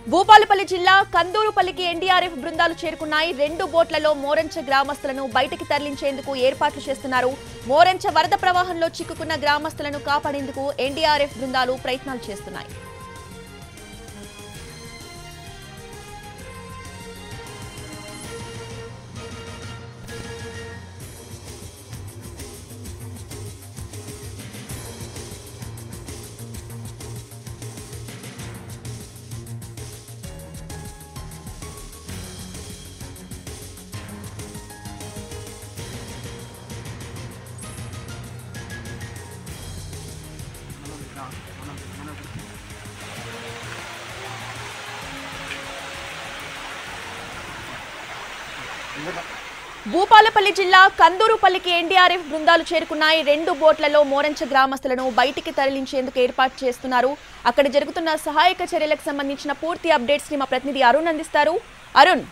భూపాలపల్లి జిల్లా కందూరుపల్లికి ఎన్డీఆర్ఎఫ్ బృందాలు చేరుకున్నాయి రెండు బోట్లలో మోరంచ గ్రామస్తులను బయటికి తరలించేందుకు ఏర్పాట్లు చేస్తున్నారు మోరంచ వరద ప్రవాహంలో చిక్కుకున్న గ్రామస్తులను కాపాడేందుకు ఎన్డీఆర్ఎఫ్ బృందాలు ప్రయత్నాలు చేస్తున్నాయి భూపాలపల్లి జిల్లా కందూరుపల్లికి ఎన్డీఆర్ఎఫ్ బృందాలు చేరుకున్నాయి రెండు బోట్లలో మోరంచ గ్రామస్తులను బయటికి తరలించేందుకు ఏర్పాటు చేస్తున్నారు అక్కడ జరుగుతున్న సహాయక చర్యలకు సంబంధించిన పూర్తి అప్డేట్స్ ని మా ప్రతినిధి అరుణ్ అందిస్తారు అరుణ్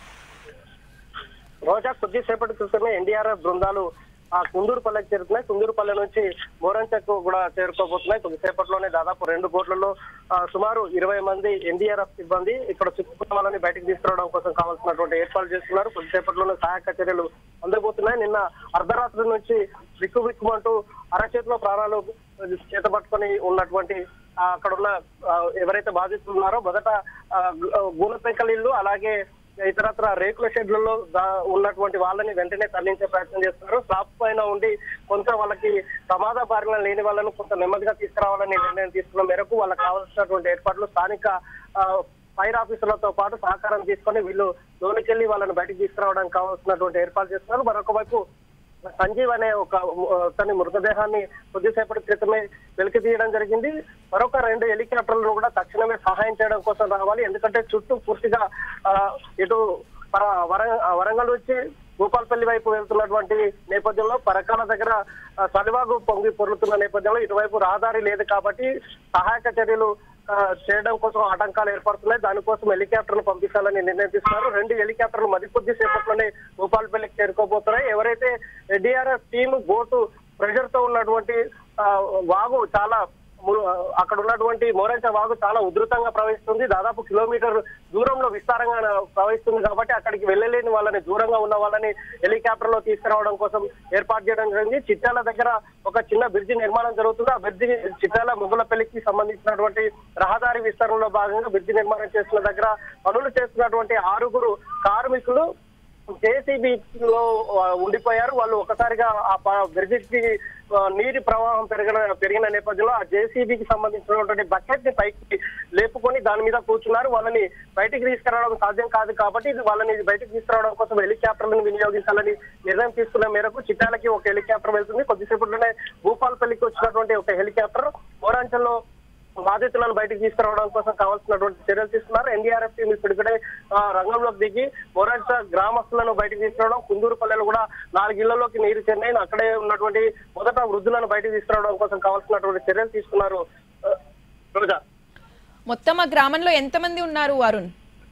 రోజా కొద్దిసేపటి క్రితమే ఎన్డీఆర్ఎఫ్ బృందాలు ఆ కుందూరుపల్లెకి చేరుతున్నాయి కుందూరుపల్లె నుంచి మోరంచకు కూడా చేరుకోబోతున్నాయి కొద్దిసేపట్లోనే దాదాపు రెండు బోట్లలో ఆ, సుమారు ఇరవై మంది ఎన్డీఆర్ఎఫ్ సిబ్బంది ఇక్కడ చిక్కుకున్న వాళ్ళని బయటకు తీసుకురావడం కోసం కావాల్సినటువంటి ఏర్పాట్లు చేస్తున్నారు కొద్దిసేపట్లోనే సహాయక చర్యలు అందబోతున్నాయి నిన్న అర్ధరాత్రి నుంచి బిక్కు బిక్కుమంటూ అరచేతిలో ప్రాణాలు చేత పట్టుకొని ఉన్నటువంటి ఆ, అక్కడ ఉన్న ఆ, ఎవరైతే బాధితులు ఉన్నారో మొదట ఆ, గు- గూన పెంకల ఇల్లు అలాగే ఇతరత్ర రేకుల షెడ్లలో దా- ఉన్నటువంటి వాళ్ళని వెంటనే తరలించే ప్రయత్నం చేస్తున్నారు స్లాబ్ పైన ఉండి కొంత వాళ్ళకి ప్రమాద బారిన లేని వాళ్ళను కొంత నెమ్మదిగా తీసుకురావాలని నిర్ణయం తీసుకున్న మేరకు వాళ్ళకి కావాల్సినటువంటి ఏర్పాట్లు స్థానిక ఆ, ఫైర్ ఆఫీసర్లతో పాటు సహకారం తీసుకొని వీళ్ళు లోనికెళ్లి వాళ్ళని బయటకు తీసుకురావడానికి కావాల్సినటువంటి ఏర్పాట్లు చేస్తున్నారు మరొక వైపు సంజీవ్ అనే ఒక ఆ, తన మృతదేహాన్ని కొద్దిసేపటి క్రితమే వెలికి తీయడం జరిగింది మరొక రెండు హెలికాప్టర్లను కూడా తక్షణమే సహాయం చేయడం కోసం రావాలి ఎందుకంటే చుట్టూ పూర్తిగా ఆ, ఇటు పర- వర- ఆ, వరంగల్ నుంచి భూపాల్పల్లి వైపు వెళ్తున్నటువంటి నేపథ్యంలో పరకాల దగ్గర ఆ, సలివాగు పొంగి పొర్లుతున్న నేపథ్యంలో ఇటువైపు రహదారి లేదు కాబట్టి సహాయక చర్యలు ఆ, చేయడం కోసం ఆటంకాలు ఏర్పడుతున్నాయి దానికోసం హెలికాప్టర్లు పంపించాలని నిర్ణయం తీసుకున్నారు రెండు హెలికాప్టర్లు మరి కొద్ది సేపట్లోనే భూపాలపల్లికి చేరుకోబోతున్నాయి ఎవరైతే డిఆర్ఎఫ్ టీమ్ బోటు ప్రెషర్ తో ఉన్నటువంటి ఆ, వాగు చాలా ము- అక్కడ ఉన్నటువంటి మోరంచ వాగు చాలా ఉధృతంగా ప్రవహిస్తుంది దాదాపు కిలోమీటర్ దూరంలో విస్తారంగా ప్రవహిస్తుంది కాబట్టి అక్కడికి వెళ్ళలేని వాళ్ళని దూరంగా ఉన్న వాళ్ళని హెలికాప్టర్ లో తీసుకురావడం కోసం ఏర్పాటు చేయడం జరిగింది చిట్టాల దగ్గర ఒక చిన్న బ్రిడ్జి నిర్మాణం జరుగుతుంది ఆ బ్రిడ్జి చిట్టాల ముగ్గులపల్లికి సంబంధించినటువంటి రహదారి విస్తరణలో భాగంగా బ్రిడ్జి నిర్మాణం చేస్తున్న దగ్గర పనులు చేస్తున్నటువంటి ఆరుగురు కార్మికులు జేసీబీ లో ఆ, ఉండిపోయారు వాళ్ళు ఒకసారిగా ఆ ప- బ్రిడ్జికి ఆ, నీటి ప్రవాహం పెరిగిన పెరిగిన నేపథ్యంలో ఆ జేసీబీకి సంబంధించినటువంటి బకెట్ ని పైకి లేపుకొని దాని మీద కూర్చున్నారు వాళ్ళని బయటికి తీసుకురావడం సాధ్యం కాదు కాబట్టి ఇది వాళ్ళని బయటికి తీసుకురావడం కోసం హెలికాప్టర్లను వినియోగించాలని నిర్ణయం తీసుకున్న మేరకు చిట్టాలకి ఒక హెలికాప్టర్ వెళ్తుంది కొద్దిసేపట్లోనే భూపాలపల్లికి వచ్చినటువంటి ఒక హెలికాప్టర్ మోరాంచల్లో బాధితులను బయటకు తీసుకురావడం కోసం కావాల్సినటువంటి చర్యలు తీసుకున్నారు ఎన్డీఆర్ఎఫ్ టీం ఇప్పటికడే ఆ, రంగంలోకి దిగి మొరాంచ గ్రామస్తులను బయటకు తీసుకురావడం కుందూరు పల్లెలు కూడా నాలుగు ఇళ్లలోకి నీరు చెన్నాయి అక్కడే ఉన్నటువంటి మొదట వృద్ధులను బయటకు తీసుకురావడం కోసం కావాల్సినటువంటి చర్యలు తీసుకున్నారు ఆ, రోజా మొత్తం ఆ గ్రామంలో ఎంతమంది ఉన్నారు అరుణ్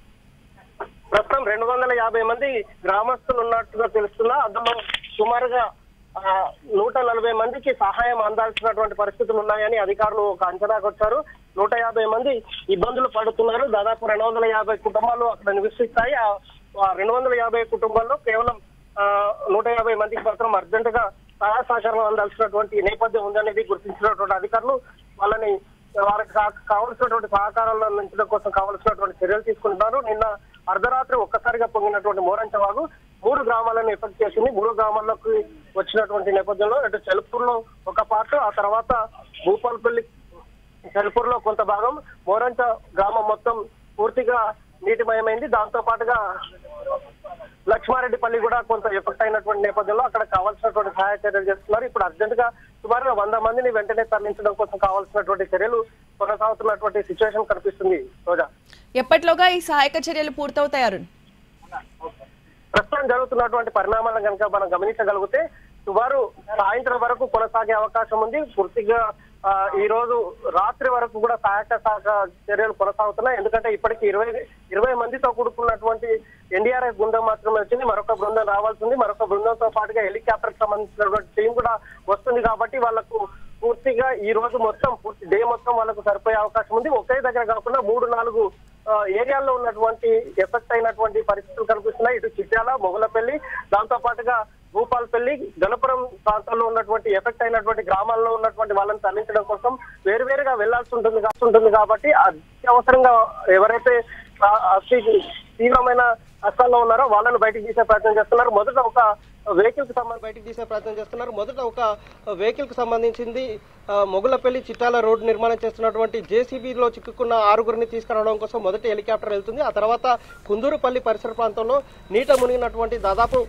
ప్రస్తుతం రెండు వందల యాభై మంది గ్రామస్తులు ఉన్నట్టుగా తెలుస్తున్నా అందులో సుమారుగా ఆ, నూట నలభై మందికి సహాయం అందాల్సినటువంటి పరిస్థితులు ఉన్నాయని అధికారులు ఒక అంచనాకు వచ్చారు నూట యాభై మంది ఇబ్బందులు పడుతున్నారు దాదాపు రెండు వందల యాభై కుటుంబాలు అక్కడ నివసిస్తాయి ఆ ఆ రెండు వందల యాభై కుటుంబాల్లో కేవలం ఆ, నూట యాభై మందికి మాత్రం అర్జెంట్ గా సహాయ సహకారం అందాల్సినటువంటి నేపథ్యం ఉందనేది గుర్తించినటువంటి అధికారులు వాళ్ళని వారికి కా- కావలసినటువంటి సహకారాలను అందించడం కోసం కావలసినటువంటి చర్యలు తీసుకుంటున్నారు నిన్న అర్ధరాత్రి ఒక్కసారిగా పొంగినటువంటి మోరంచ వాగు మూడు గ్రామాలను ఎఫెక్ట్ చేసింది మూడు గ్రామాల్లోకి వచ్చినటువంటి నేపథ్యంలో అటు చెలుపూరులో ఒక పార్ట్ ఆ తర్వాత భూపాలపల్లి చెలుపూరులో కొంత భాగం మోరంచ గ్రామం మొత్తం పూర్తిగా నీటిమయమైంది దాంతో పాటుగా లక్ష్మారెడ్డిపల్లి కూడా కొంత ఎఫెక్ట్ అయినటువంటి నేపథ్యంలో అక్కడ కావాల్సినటువంటి సహాయ చర్యలు చేస్తున్నారు ఇప్పుడు అర్జెంట్ గా సుమారుగా వంద మందిని వెంటనే తరలించడం కోసం కావాల్సినటువంటి చర్యలు కొనసాగుతున్నటువంటి సిచ్యువేషన్ కనిపిస్తుంది రోజా ఎప్పటిలోగా ఈ సహాయక చర్యలు పూర్తవుతాయి అరుణ్ ప్రస్తుతం జరుగుతున్నటువంటి పరిణామాలను కనుక మనం గమనించగలిగితే సుమారు సాయంత్రం వరకు కొనసాగే అవకాశం ఉంది పూర్తిగా ఆ, ఈ రోజు రాత్రి వరకు కూడా సహాయక శాఖ చర్యలు కొనసాగుతున్నాయి ఎందుకంటే ఇప్పటికి ఇరవై ఇరవై మందితో కూడుకున్నటువంటి ఎన్డీఆర్ఎఫ్ బృందం మాత్రమే వచ్చింది మరొక బృందం రావాల్సింది మరొక బృందంతో పాటుగా హెలికాప్టర్ సంబంధించినటువంటి టీం కూడా వస్తుంది కాబట్టి వాళ్ళకు పూర్తిగా ఈ రోజు మొత్తం పూర్తి డే మొత్తం వాళ్ళకు సరిపోయే అవకాశం ఉంది ఒకే దగ్గర కాకుండా మూడు నాలుగు ఆ, ఏరియాల్లో ఉన్నటువంటి ఎఫెక్ట్ అయినటువంటి పరిస్థితులు కనిపిస్తున్నాయి ఇటు చిట్యాల మొగలపల్లి దాంతో పాటుగా భూపాల్పల్లి గణపురం ప్రాంతాల్లో ఉన్నటువంటి ఎఫెక్ట్ అయినటువంటి గ్రామాల్లో ఉన్నటువంటి వాళ్ళని తరలించడం కోసం వేరువేరుగా వెళ్లాల్సి ఉంటుంది కా- ఉంటుంది కాబట్టి అత్యవసరంగా ఎవరైతే ఆ, అతి తీవ్రమైన కష్టాల్లో ఉన్నారో వాళ్ళని బయటికి తీసే ప్రయత్నం చేస్తున్నారు మొదట ఒక వెహికల్ కి సంబంధించి బయటికి తీసే ప్రయత్నం చేస్తున్నారు మొదట ఒక వెహికల్ కి సంబంధించింది ఆ, మొగులపల్లి చిట్టాల రోడ్డు నిర్మాణం చేస్తున్నటువంటి జేసీబీలో చిక్కుకున్న ఆరుగురిని తీసుకురావడం కోసం మొదటి హెలికాప్టర్ వెళ్తుంది ఆ తర్వాత కుందూరుపల్లి పరిసర ప్రాంతంలో నీట మునిగినటువంటి దాదాపు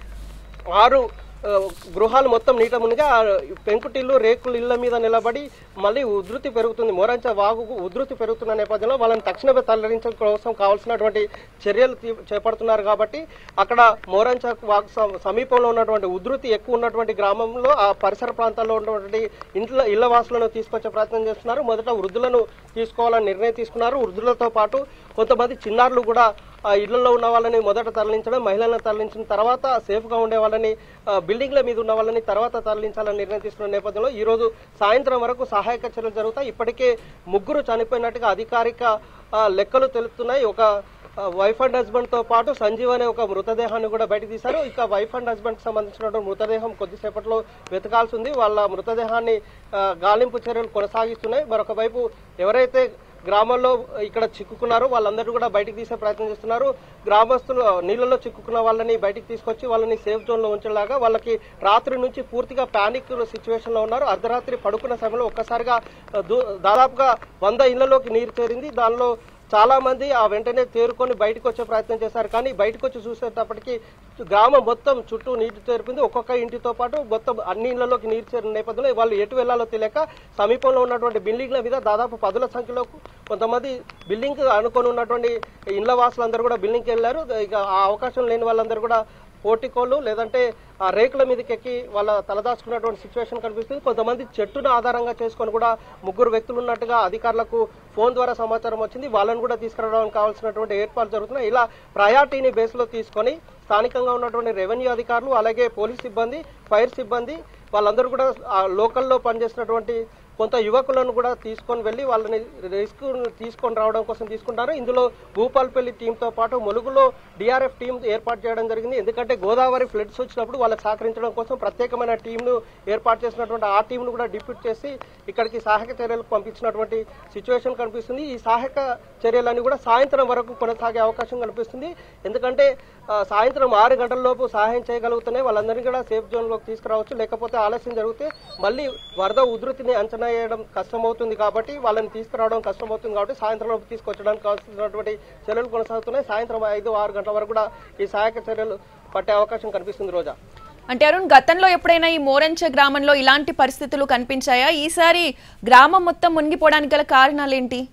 ఆరు ఆ, గృహాలు మొత్తం నీట మునిగా ఆ పెంకుటిల్లు రేకుల ఇళ్ల మీద నిలబడి మళ్ళీ ఉధృతి పెరుగుతుంది మోరంచ వాగు ఉధృతి పెరుగుతున్న నేపథ్యంలో వాళ్ళని తక్షణమే తరలించడం కోసం కావాల్సినటువంటి చర్యలు తీ- చేపడుతున్నారు కాబట్టి అక్కడ మోరంచ వాగు స- సమీపంలో ఉన్నటువంటి ఉధృతి ఎక్కువ ఉన్నటువంటి గ్రామంలో ఆ పరిసర ప్రాంతాల్లో ఉన్నటువంటి ఇంట్లో ఇళ్ల వాసులను తీసుకొచ్చే ప్రయత్నం చేస్తున్నారు మొదట వృద్ధులను తీసుకోవాలని నిర్ణయం తీసుకున్నారు వృద్ధులతో పాటు కొంతమంది చిన్నారులు కూడా ఆ ఇళ్లలో ఉన్న వాళ్ళని మొదట తరలించడం మహిళలను తరలించిన తర్వాత సేఫ్గా ఉండే వాళ్ళని ఆ, బిల్డింగ్ల మీద ఉన్న వాళ్ళని తర్వాత తరలించాలని నిర్ణయం తీసుకున్న నేపథ్యంలో ఈ రోజు సాయంత్రం వరకు సహాయక చర్యలు జరుగుతాయి ఇప్పటికే ముగ్గురు చనిపోయినట్టుగా అధికారిక ఆ, లెక్కలు తెలుస్తున్నాయి ఒక ఆ, వైఫ్ అండ్ హస్బెండ్ తో పాటు సంజీవ్ అనే ఒక మృతదేహాన్ని కూడా బయటకు తీశారు ఇక వైఫ్ అండ్ హస్బెండ్ కి సంబంధించినటువంటి మృతదేహం కొద్దిసేపట్లో వెతకాల్సి ఉంది వాళ్ళ మృతదేహాన్ని ఆ, గాలింపు చర్యలు కొనసాగిస్తున్నాయి మరొక వైపు ఎవరైతే గ్రామాల్లో ఇక్కడ చిక్కుకున్నారో వాళ్ళందరూ కూడా బయటికి తీసే ప్రయత్నం చేస్తున్నారు గ్రామస్తులు నీళ్ళలో చిక్కుకున్న వాళ్ళని బయటికి తీసుకొచ్చి వాళ్ళని సేఫ్ జోన్ లో ఉంచేలాగా వాళ్ళకి రాత్రి నుంచి పూర్తిగా పానిక్ సిచ్యువేషన్ లో ఉన్నారు అర్ధరాత్రి పడుకున్న సమయంలో ఒక్కసారిగా ఆ, దు- దాదాపుగా వంద ఇళ్లలోకి నీరు చేరింది దానిలో చాలా మంది ఆ వెంటనే తేరుకొని బయటకు వచ్చే ప్రయత్నం చేశారు కానీ బయటకు వచ్చి చూసేటప్పటికి గ్రామం మొత్తం చుట్టూ నీటి చేరుకుంది ఒక్కొక్క ఇంటితో పాటు మొత్తం అన్ని ఇళ్లలోకి నీరు చేరిన నేపథ్యంలో వాళ్ళు ఎటు వెళ్లాలో తెలియక సమీపంలో ఉన్నటువంటి బిల్డింగ్ల మీద దాదాపు పదుల సంఖ్యలో కొంతమంది బిల్డింగ్ అనుకొని ఉన్నటువంటి ఇళ్ల వాసులందరూ కూడా బిల్డింగ్కి వెళ్ళారు ఇక ఆ అవకాశం లేని వాళ్ళందరూ కూడా పోర్టికోలు లేదంటే ఆ రేకుల మీదకి ఎక్కి వాళ్ళ తలదాచుకున్నటువంటి సిచ్యువేషన్ కనిపిస్తుంది కొంతమంది చెట్టును ఆధారంగా చేసుకొని కూడా ముగ్గురు వ్యక్తులు ఉన్నట్టుగా అధికారులకు ఫోన్ ద్వారా సమాచారం వచ్చింది వాళ్ళని కూడా తీసుకురావడానికి కావాల్సినటువంటి ఏర్పాట్లు జరుగుతున్నాయి ఇలా ప్రయారిటీని బేస్లో తీసుకొని స్థానికంగా ఉన్నటువంటి రెవెన్యూ అధికారులు అలాగే పోలీస్ సిబ్బంది ఫైర్ సిబ్బంది వాళ్ళందరూ కూడా ఆ లోకల్లో పనిచేసినటువంటి కొంత యువకులను కూడా తీసుకొని వెళ్ళి వాళ్ళని రిస్క్ తీసుకొని రావడం కోసం తీసుకుంటారు ఇందులో భూపాల్పల్లి టీంతో పాటు ములుగులో డిఆర్ఎఫ్ టీం ఏర్పాటు చేయడం జరిగింది ఎందుకంటే గోదావరి ఫ్లడ్స్ వచ్చినప్పుడు వాళ్ళకి సహకరించడం కోసం ప్రత్యేకమైన టీంను ఏర్పాటు చేసినటువంటి ఆ టీంను కూడా డిప్యూట్ చేసి ఇక్కడికి సహాయక చర్యలకు పంపించినటువంటి సిచ్యువేషన్ కనిపిస్తుంది ఈ సహాయక చర్యలన్నీ కూడా సాయంత్రం వరకు కొనసాగే అవకాశం కనిపిస్తుంది ఎందుకంటే ఆ, సాయంత్రం ఆరు గంటల లోపు సహాయం చేయగలుగుతూనే వాళ్ళందరినీ కూడా సేఫ్ జోన్లోకి తీసుకురావచ్చు లేకపోతే ఆలస్యం జరిగితే మళ్ళీ వరద ఉధృతిని అంచనా వేయడం కష్టమవుతుంది కాబట్టి వాళ్ళని తీసుకురావడం కష్టమవుతుంది కాబట్టి సాయంత్రం లోపు తీసుకొచ్చడానికి కావాల్సినటువంటి చర్యలు కొనసాగుతున్నాయి సాయంత్రం ఐదు ఆరు గంటల వరకు కూడా ఈ సహాయక చర్యలు పట్టే అవకాశం కనిపిస్తుంది రోజా అంటే అరుణ్ గతంలో ఎప్పుడైనా ఈ మోరంచ గ్రామంలో ఇలాంటి పరిస్థితులు కనిపించాయా ఈసారి గ్రామం మొత్తం మునిగిపోవడానికి గల కారణాలేంటి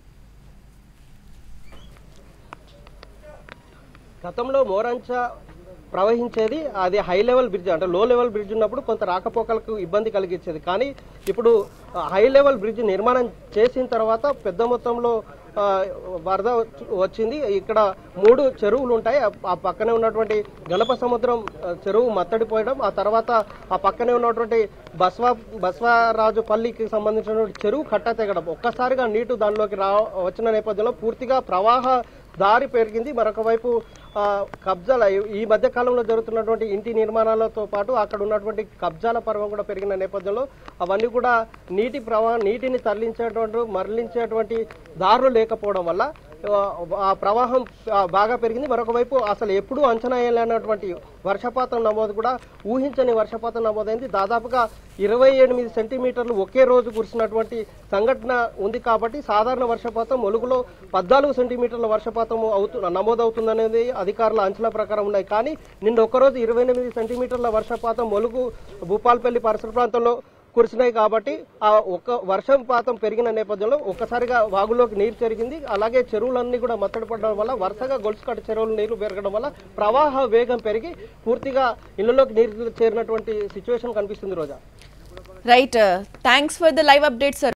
గతంలో మోరంచ ప్రవహించేది అది హై లెవెల్ బ్రిడ్జ్ అంటే లో లెవెల్ బ్రిడ్జ్ ఉన్నప్పుడు కొంత రాకపోకలకు ఇబ్బంది కలిగించేది కానీ ఇప్పుడు ఆ, హై లెవెల్ బ్రిడ్జ్ నిర్మాణం చేసిన తర్వాత పెద్ద మొత్తంలో ఆ, వరద వచ్చి- వచ్చింది ఇక్కడ మూడు చెరువులు ఉంటాయి ఆ- ఆ పక్కనే ఉన్నటువంటి గణప సముద్రం ఆ, చెరువు మత్తడిపోయడం ఆ తర్వాత ఆ పక్కనే ఉన్నటువంటి బస్వా బస్వరాజు పల్లికి సంబంధించినటువంటి చెరువు కట్ట తెగడం ఒక్కసారిగా నీటు దానిలోకి రా వచ్చిన నేపథ్యంలో పూర్తిగా ప్రవాహ దారి పెరిగింది మరొక వైపు ఆ, కబ్జాల ఈ మధ్య కాలంలో జరుగుతున్నటువంటి ఇంటి నిర్మాణాలతో పాటు అక్కడ ఉన్నటువంటి కబ్జాల పర్వం కూడా పెరిగిన నేపథ్యంలో అవన్నీ కూడా నీటి ప్రవాహం నీటిని తరలించేటువంటి మరలించేటువంటి దారులు లేకపోవడం వల్ల ఆ, ఆ ప్రవాహం ఆ, బాగా పెరిగింది మరొక వైపు అసలు ఎప్పుడూ అంచనా వేయలేనటువంటి వర్షపాతం నమోదు కూడా ఊహించని వర్షపాతం నమోదైంది దాదాపుగా ఇరవై ఎనిమిది సెంటీమీటర్లు ఒకే రోజు కురిసినటువంటి సంఘటన ఉంది కాబట్టి సాధారణ వర్షపాతం ములుగులో పద్నాలుగు సెంటీమీటర్ల వర్షపాతం అవుతు నమోదవుతుందనేది అధికారుల అంచనా ప్రకారం ఉన్నాయి కానీ నిన్న ఒక్కరోజు ఇరవై ఎనిమిది సెంటీమీటర్ల వర్షపాతం ములుగు భూపాల్పల్లి పరిసర ప్రాంతంలో కురిసినాయి కాబట్టి ఆ ఒక్క వర్షపాతం పెరిగిన నేపథ్యంలో ఒక్కసారిగా వాగులోకి నీరు పెరిగింది అలాగే చెరువులన్నీ కూడా మత్తడి పడడం వల్ల వరుసగా గొలుసుకట్ట చెరువులు నీరు పెరగడం వల్ల ప్రవాహ వేగం పెరిగి పూర్తిగా ఇళ్లలోకి నీరు చేరినటువంటి సిచ్యువేషన్ కనిపిస్తుంది Roja right thanks for the live update sir